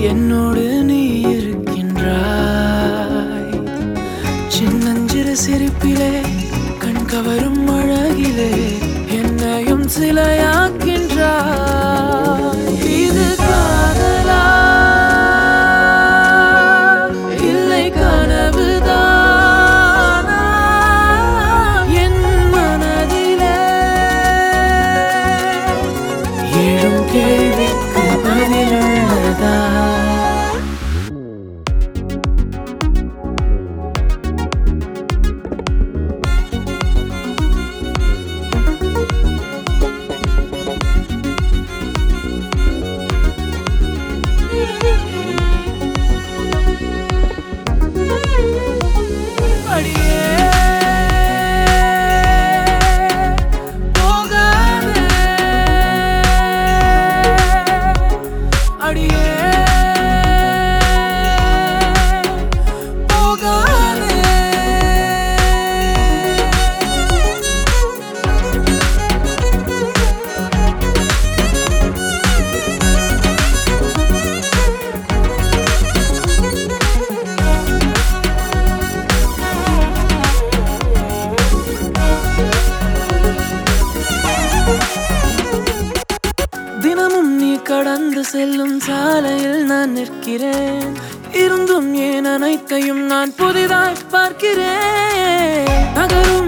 என்னோடு நீ இருக்கின்றாய் சின்னஞ்சிறு சிரிப்பிலே கண் கவரும் அழகிலே என்னையும் சிலையாக்கின்றாய் இது காதலா இல்லை கனவுதானா என் மனதிலே எழும் கேள்விக்கு பதிலுள்ளதா அடியே போகாதே அடியே போகாதே தினமும் நீ கடந்து செல்லும் சாலையில் நான் நிற்கிறேன் இருந்தும் ஏன் அனைத்தையும் நான் புதிதாய் பார்க்கிறேன் நகரும்